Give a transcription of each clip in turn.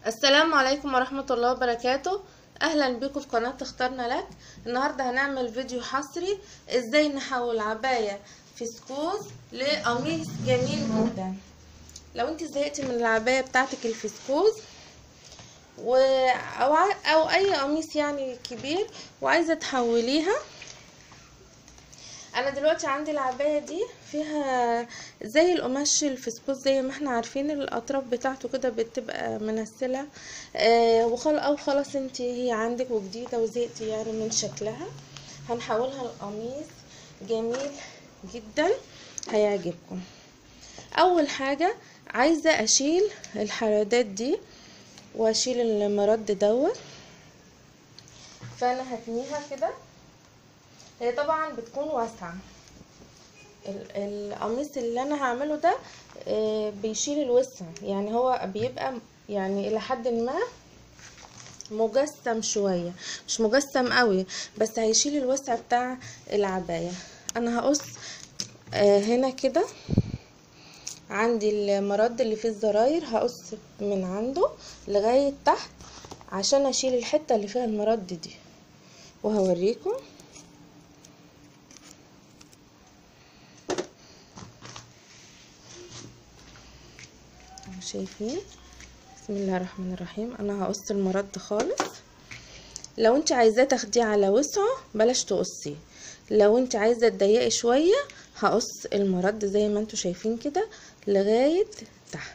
السلام عليكم ورحمة الله وبركاته اهلا بكم في قناة اخترنا لك النهاردة هنعمل فيديو حصري ازاي نحول عباية فسكوز لقميص جميل جدا لو انت زهقتي من العباية بتاعتك الفسكوز و... أو... ع- او اي قميص يعني كبير وعايزة تحوليها انا دلوقتي عندي العبايه دي فيها زي القماش الفسكوس زي ما احنا عارفين الاطراف بتاعته كده بتبقى منسله آه وخل او خلاص انت هي عندك وجديده وزهقتي يعني من شكلها هنحولها لقميص جميل جدا هيعجبكم اول حاجه عايزه اشيل الحرادات دي واشيل المرد دوت فانا هتنيها كده هي طبعا بتكون واسعة ال- القميص اللي انا هعمله ده آه، بيشيل الوسع يعني هو بيبقى يعني الى حد ما مجسم شوية مش مجسم قوي بس هيشيل الوسع بتاع العباية انا هقص آه، هنا كده عندي المرد اللي فيه الزراير هقص من عنده لغاية تحت عشان اشيل الحتة اللي فيها المرد دي وهوريكم شايفين بسم الله الرحمن الرحيم انا هقص المرد خالص لو انت عايزاه تاخديه على وسعه بلاش تقصيه لو انت عايزه تضيقي شويه هقص المرد زي ما انتوا شايفين كده لغايه تحت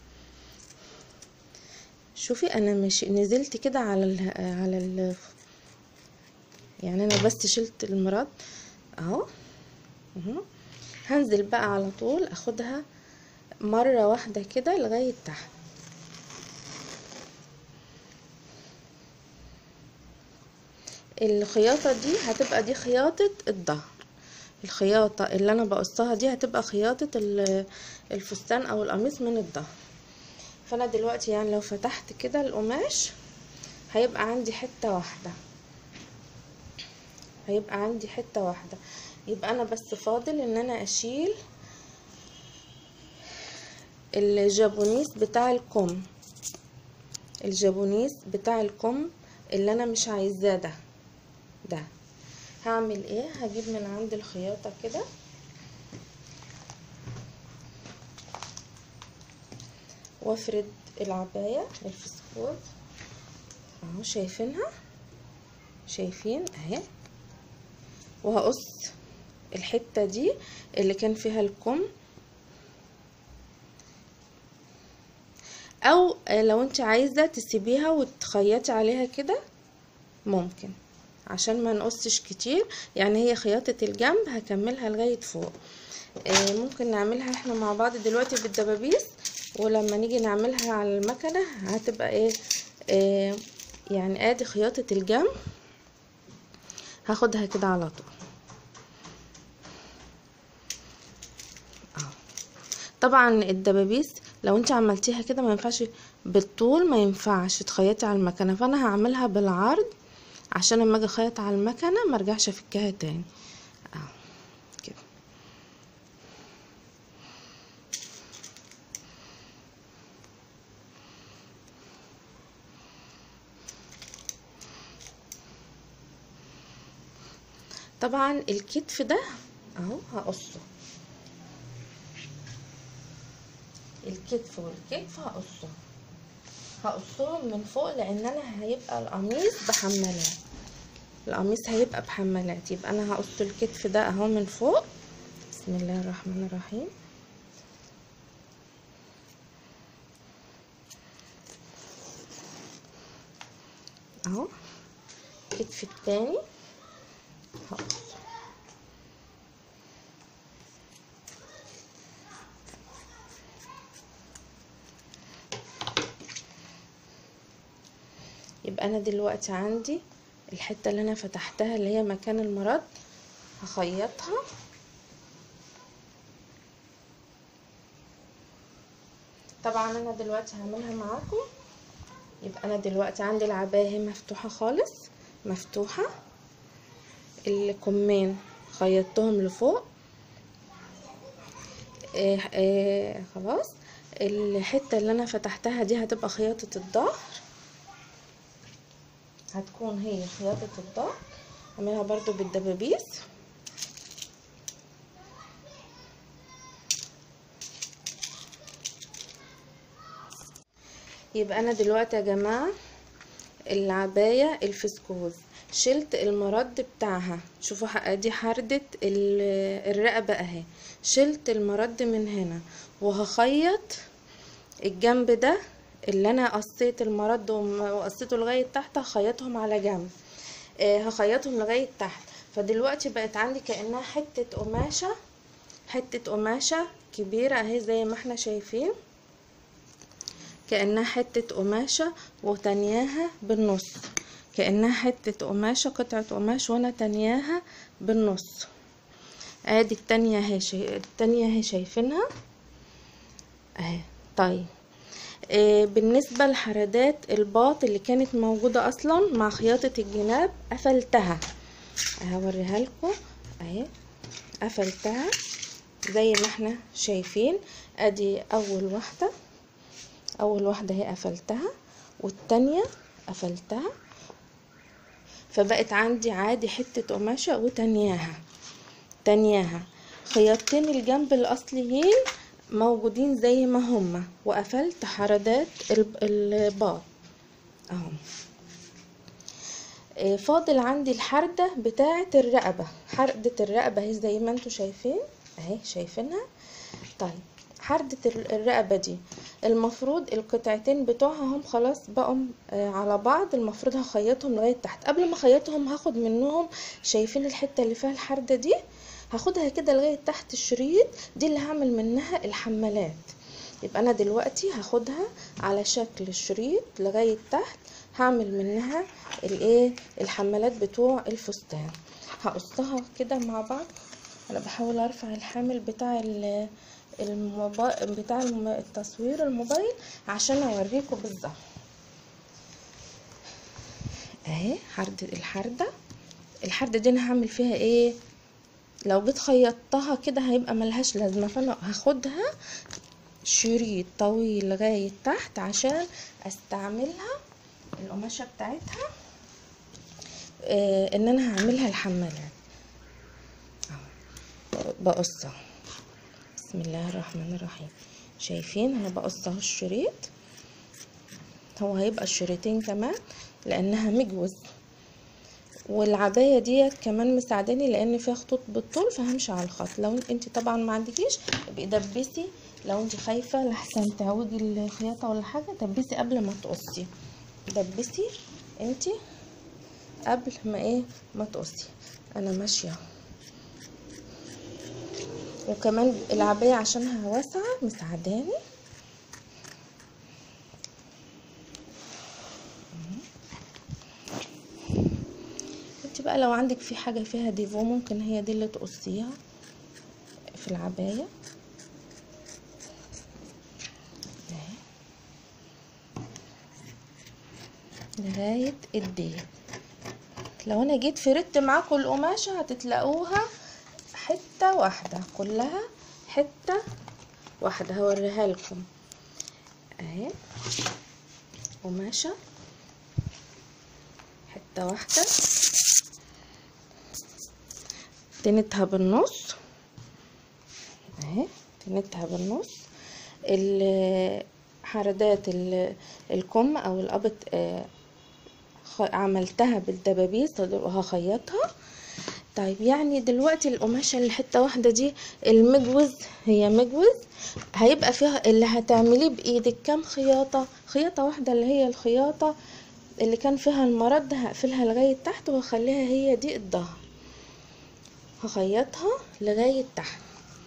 شوفي انا مش نزلت كده على ال على ال يعني انا بس شلت المرد اهو اهو هنزل بقى على طول اخدها مرة واحدة كده لغاية تحت الخياطة دي هتبقى دي خياطة الظهر الخياطة اللي انا بقصها دي هتبقى خياطة ال- الفستان او القميص من الظهر فانا دلوقتي يعني لو فتحت كده القماش هيبقى عندي حتة واحدة هيبقى عندي حتة واحدة يبقى انا بس فاضل ان انا اشيل الجابونيس بتاع الكم الجابونيس بتاع الكم اللي انا مش عايزاه ده ده هعمل ايه هجيب من عند الخياطة كده وافرد العباية الفسكوت اهو شايفينها شايفين اهي وهقص الحتة دي اللي كان فيها الكم او لو انت عايزه تسيبيها وتخيطي عليها كده ممكن عشان ما نقصش كتير يعني هي خياطه الجنب هكملها لغايه فوق آه، ممكن نعملها احنا مع بعض دلوقتي بالدبابيس ولما نيجي نعملها على المكنه هتبقى ايه آه، يعني ادي خياطه الجنب هاخدها كده على طول طبعا الدبابيس لو انت عملتيها كده ما ينفعش بالطول ما ينفعش تخيطي على المكنه فانا هعملها بالعرض عشان لما اجي اخيط على المكنه ما ارجعش افكها تاني اهو كده طبعا الكتف ده اهو هقصه الكتف والكتف هقصه هقصهم من فوق لان انا هيبقى القميص بحمالات القميص هيبقى بحمالات يبقى انا هقص الكتف ده اهو من فوق بسم الله الرحمن الرحيم اهو الكتف التاني هقصه يبقى انا دلوقتي عندي الحتة اللي انا فتحتها اللي هي مكان المرد هخيطها طبعا انا دلوقتي هعملها معاكم يبقى انا دلوقتي عندي العباية اهي مفتوحة خالص مفتوحة الكمين خيطتهم لفوق آه آه خلاص الحتة اللي انا فتحتها دي هتبقى خياطة الظهر هتكون هي خياطة الظهر اعملها برضو بالدبابيس يبقى انا دلوقتي يا جماعة العباية الفسكوز شلت المرد بتاعها شوفوا حق- دي حردة ال- الرقبة اهي شلت المرد من هنا وهخيط الجنب ده اللي انا قصيت المرد وم- وقصيته لغاية تحت هخيطهم على جنب آه، هخيطهم لغاية تحت فدلوقتي بقت عندي كأنها حتة قماشة حتة قماشة كبيرة اهي زي ما احنا شايفين كأنها حتة قماشة وتانياها بالنص كأنها حتة قماشة قطعة قماش وانا تانياها بالنص ادي التانية اهي شاي... التانية اهي شايفينها اهي طيب آه بالنسبة لحردات الباط اللي كانت موجودة اصلا مع خياطة الجناب قفلتها هوريها لكم اهي قفلتها زي ما احنا شايفين ادي اول واحدة اول واحدة هي قفلتها والتانية قفلتها فبقت عندي عادي حتة قماشة وتانياها تانياها خياطتين الجنب الاصليين موجودين زي ما هما وقفلت حردات الب- الباط اهو آه، فاضل عندي الحردة بتاعة الرقبة حردة الرقبة اهي زي ما انتوا شايفين اهي شايفينها طيب حردة ال- الرقبة دي المفروض القطعتين بتوعها هم خلاص بقوا آه، على بعض المفروض هخيطهم لغاية تحت قبل ما اخيطهم هاخد منهم شايفين الحتة اللي فيها الحردة دي هاخدها كده لغاية تحت الشريط دي اللي هعمل منها الحمالات يبقى انا دلوقتي هاخدها على شكل الشريط لغاية تحت هعمل منها الايه الحمالات بتوع الفستان هقصها كده مع بعض انا بحاول ارفع الحامل بتاع ال الموبا... بتاع الم- التصوير الموبايل عشان اوريكم بالظبط اهي حردة الحردة الحردة دي انا هعمل فيها ايه لو جيت خيطتها كده هيبقى ملهاش لازمة فانا هاخدها شريط طويل لغاية تحت عشان استعملها القماشة بتاعتها آه ان انا هعملها الحمالات أهو، بقصها بسم الله الرحمن الرحيم شايفين انا بقص اهو الشريط هو هيبقى الشريطين كمان لانها مجوز والعبايه ديت كمان مساعداني لان فيها خطوط بالطول فهمشي على الخط لو انت طبعا ما عندكيش ابقي دبسي لو انت خايفه لحسن تعوجي الخياطه ولا حاجه دبسي قبل ما تقصي دبسي انت قبل ما ايه ما تقصي انا ماشيه وكمان العباية عشانها واسعة مساعداني انت بقى لو عندك في حاجة فيها ديفو ممكن هي دي اللي تقصيها في العباية اهي. لغاية الديل لو انا جيت فردت معاكم القماشة هتتلاقوها حتة واحدة كلها حتة واحدة هوريها لكم اهي قماشة حتة واحدة تنتها بالنص اهي تنتها بالنص ال- حردات ال- الكم او القبط آه، خ- عملتها بالدبابيس وهخيطها طيب يعني دلوقتي القماشة اللي حتة واحدة دي المجوز هي مجوز هيبقى فيها اللي هتعمليه بايدك كام خياطة خياطة واحدة اللي هي الخياطة اللي كان فيها المرد هقفلها لغاية تحت واخليها هي دي الظهر هخيطها لغاية تحت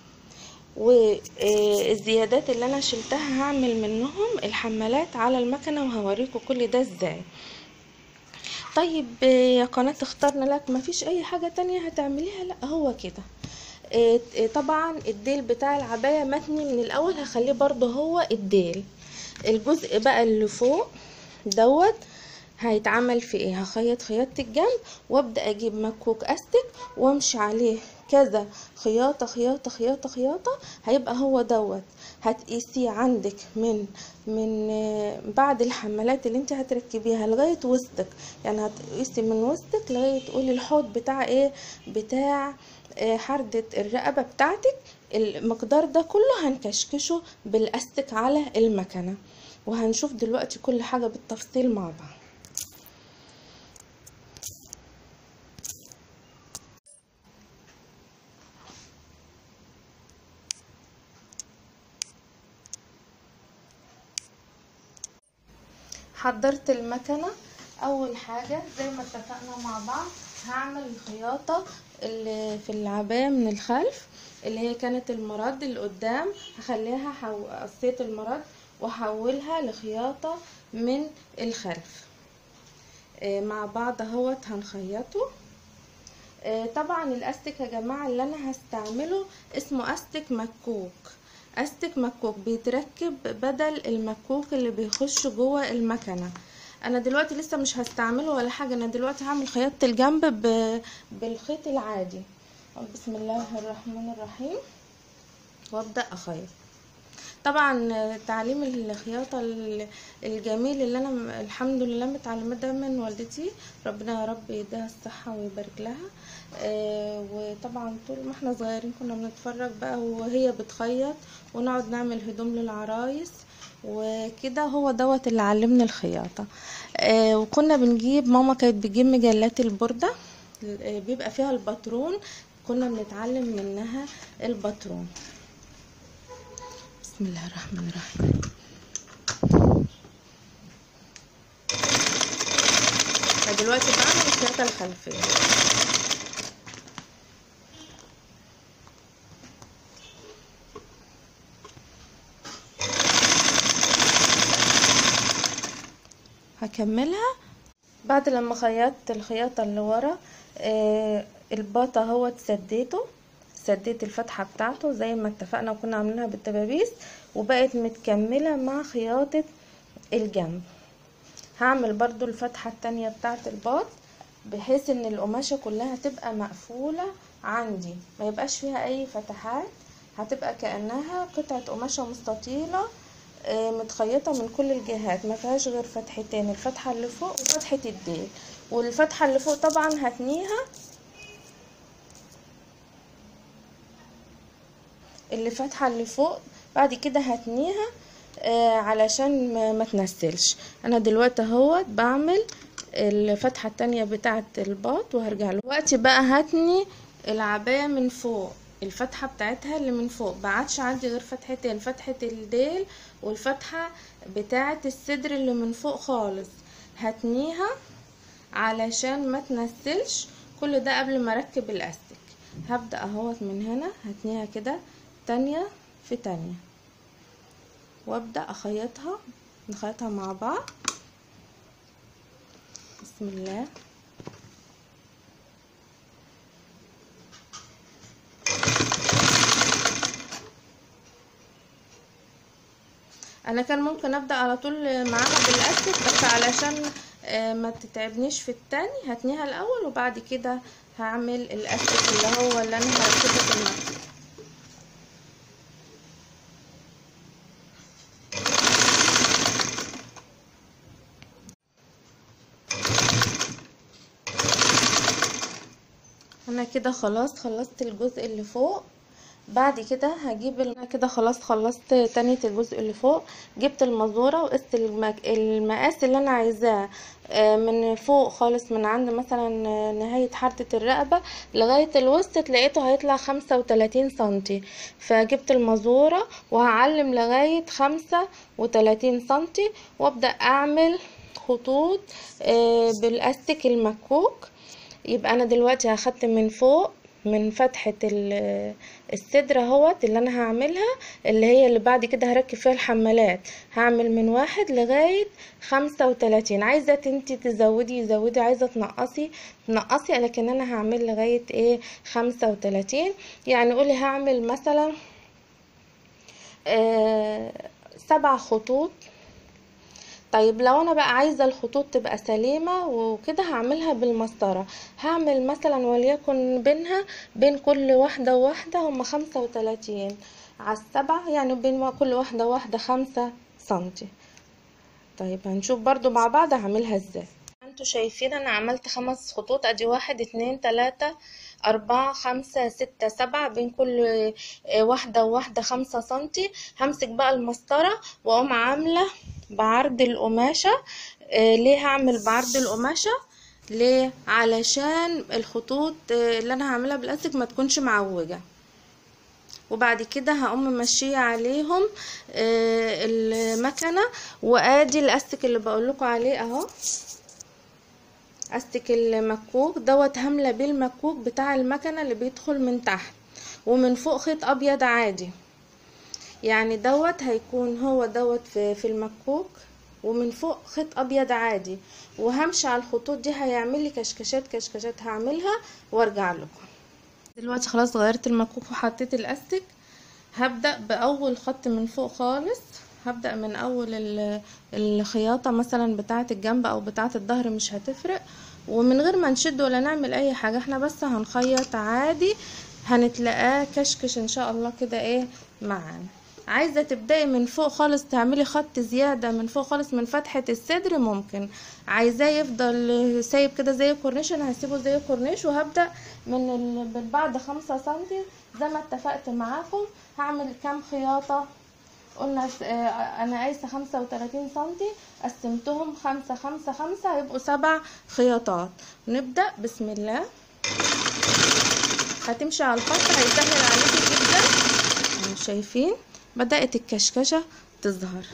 والزيادات اللي انا شلتها هعمل منهم الحمالات على المكنة وهوريكم كل ده ازاي طيب آه، يا قناة اخترنا لك مفيش اي حاجة تانية هتعمليها لا هو كده آه، آه، طبعا الديل بتاع العباية متني من الاول هخليه برضه هو الديل الجزء بقى اللي فوق دوت هيتعمل في ايه هخيط خياطة الجنب وابدا اجيب مكوك استك وامشي عليه كذا خياطة خياطة خياطة خياطة هيبقى هو دوت هتقيسيه عندك من من آه، بعد الحمالات اللي انت هتركبيها لغاية وسطك يعني هتقيسي من وسطك لغاية تقولي الحوض بتاع ايه بتاع آه، حردة الرقبة بتاعتك المقدار ده كله هنكشكشه بالاستك على المكنة وهنشوف دلوقتي كل حاجة بالتفصيل مع بعض حضرت المكنة اول حاجة زي ما اتفقنا مع بعض هعمل الخياطة اللي في العباية من الخلف اللي هي كانت المرد اللي قدام هخليها حو... قصيت المرد واحولها لخياطة من الخلف آه، مع بعض اهوت هنخيطه آه، طبعا الاستك يا جماعة اللي انا هستعمله اسمه استك مكوك استك مكوك بيتركب بدل المكوك اللي بيخش جوه المكنة انا دلوقتي لسه مش هستعمله ولا حاجة انا دلوقتي هعمل خياطة الجنب ب... بالخيط العادي بسم الله الرحمن الرحيم وابدأ اخيط طبعا تعليم الخياطة ال- الجميل اللي انا م- الحمد لله متعلمة ده من والدتي ربنا يا رب يديها الصحة ويبارك لها آه، وطبعا طول ما احنا صغيرين كنا بنتفرج بقى وهي بتخيط ونقعد نعمل هدوم للعرايس وكده هو دوت اللي علمني الخياطة آه، وكنا بنجيب ماما كانت بتجيب مجلات البردة آه، بيبقى فيها الباترون كنا بنتعلم منها الباترون بسم الله الرحمن الرحيم فدلوقتي بعمل الخياطة الخلفية هكملها بعد لما خيطت الخياطة اللي ورا آه الباطة هو سديته سديت الفتحة بتاعته زي ما اتفقنا وكنا عاملينها بالدبابيس وبقت متكملة مع خياطة الجنب هعمل برضو الفتحة التانية بتاعة الباط بحيث ان القماشة كلها تبقى مقفولة عندي ما يبقاش فيها اي فتحات هتبقى كأنها قطعة قماشة مستطيلة آه، متخيطة من كل الجهات ما فيهاش غير فتحتين الفتحة اللي فوق وفتحة الديل والفتحة اللي فوق طبعا هتنيها اللي فاتحة اللي فوق بعد كده هتنيها آه علشان ما, ما تنسلش انا دلوقتي اهوت بعمل الفتحة التانية بتاعة الباط وهرجع له دلوقتي بقى هتني العباية من فوق الفتحة بتاعتها اللي من فوق بعدش عندي غير فتحتين فتحة الديل والفتحة بتاعة الصدر اللي من فوق خالص هتنيها علشان ما تنسلش كل ده قبل ما اركب الاستك هبدأ اهوت من هنا هتنيها كده تانية في تانية وابدأ اخيطها نخيطها مع بعض بسم الله انا كان ممكن ابدا على طول معاها بالاستك بس علشان آه، ما تتعبنيش في التاني هتنيها الاول وبعد كده هعمل الاستك اللي هو اللي انا هركبه في المكتب انا كده خلاص خلصت الجزء اللي فوق بعد كده هجيب ال- انا كده خلاص خلصت تانية الجزء اللي فوق جبت المزورة وقست المك... المقاس اللي انا عايزاه آه، من فوق خالص من عند مثلا آه، نهاية حردة الرقبة لغاية الوسط لقيته هيطلع خمسة وتلاتين سنتي فجبت المزورة وهعلم لغاية خمسة وتلاتين سنتي وابدأ اعمل خطوط آه، بالاستك المكوك يبقى انا دلوقتي هختم من فوق من فتحة ال- الصدر اهوت اللي انا هعملها اللي هي اللي بعد كده هركب فيها الحمالات هعمل من واحد لغاية خمسة وتلاتين عايزة انتي تزودي زودي عايزة تنقصي تنقصي لكن انا هعمل لغاية ايه خمسة وتلاتين يعني قولي هعمل مثلا آه سبع خطوط طيب لو انا بقى عايزة الخطوط تبقى سليمة وكده هعملها بالمسطرة هعمل مثلا وليكن بينها بين كل واحدة وواحدة هما خمسة وتلاتين على السبعة يعني بين كل واحدة وواحدة خمسة سنتي طيب هنشوف برضو مع بعض هعملها ازاي انتوا شايفين انا عملت خمس خطوط ادي واحد اتنين تلاتة اربعة خمسة ستة سبعة بين كل واحدة وواحدة خمسة سنتي همسك بقى المسطرة واقوم عاملة بعرض القماشة آه ليه هعمل بعرض القماشة ليه علشان الخطوط آه اللي انا هعملها بالاستك ما تكونش معوجة وبعد كده هقوم ماشيه عليهم آه المكنه وادي الاستك اللي بقول لكم عليه اهو استك المكوك دوت هملة بيه المكوك بتاع المكنة اللي بيدخل من تحت ومن فوق خيط ابيض عادي يعني دوت هيكون هو دوت في, في المكوك ومن فوق خيط ابيض عادي وهمشي على الخطوط دي هيعمل لي كشكشات كشكشات هعملها وارجع لكم دلوقتي خلاص غيرت المكوك وحطيت الاستك هبدأ باول خط من فوق خالص هبدأ من اول الخياطة مثلا بتاعة الجنب او بتاعة الظهر مش هتفرق ومن غير ما نشد ولا نعمل اي حاجة احنا بس هنخيط عادي هنتلاقاه كشكش ان شاء الله كده ايه معانا عايزة تبدأي من فوق خالص تعملي خط زيادة من فوق خالص من فتحة الصدر ممكن عايزاه يفضل سايب كده زي الكورنيش انا هسيبه زي الكورنيش وهبدأ من بعد خمسة سنتي زي ما اتفقت معاكم هعمل كام خياطة قلنا انا قايسه خمسة وتلاتين سنتي قسمتهم خمسة خمسة خمسة هيبقوا سبع خياطات نبدأ بسم الله هتمشي على الخط هيسهل عليكي جدا شايفين بدأت الكشكشة تظهر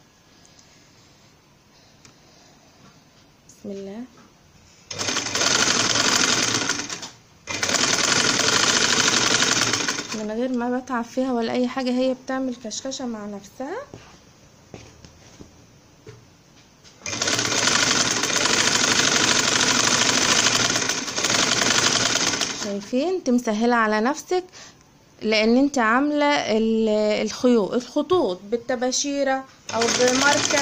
بسم الله من غير ما بتعب فيها ولا اي حاجة هي بتعمل كشكشة مع نفسها شايفين انت مسهلة على نفسك لان انت عاملة الخيوط الخطوط بالتباشيرة او بماركة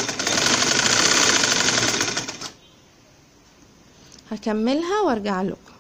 هكملها وارجع لكم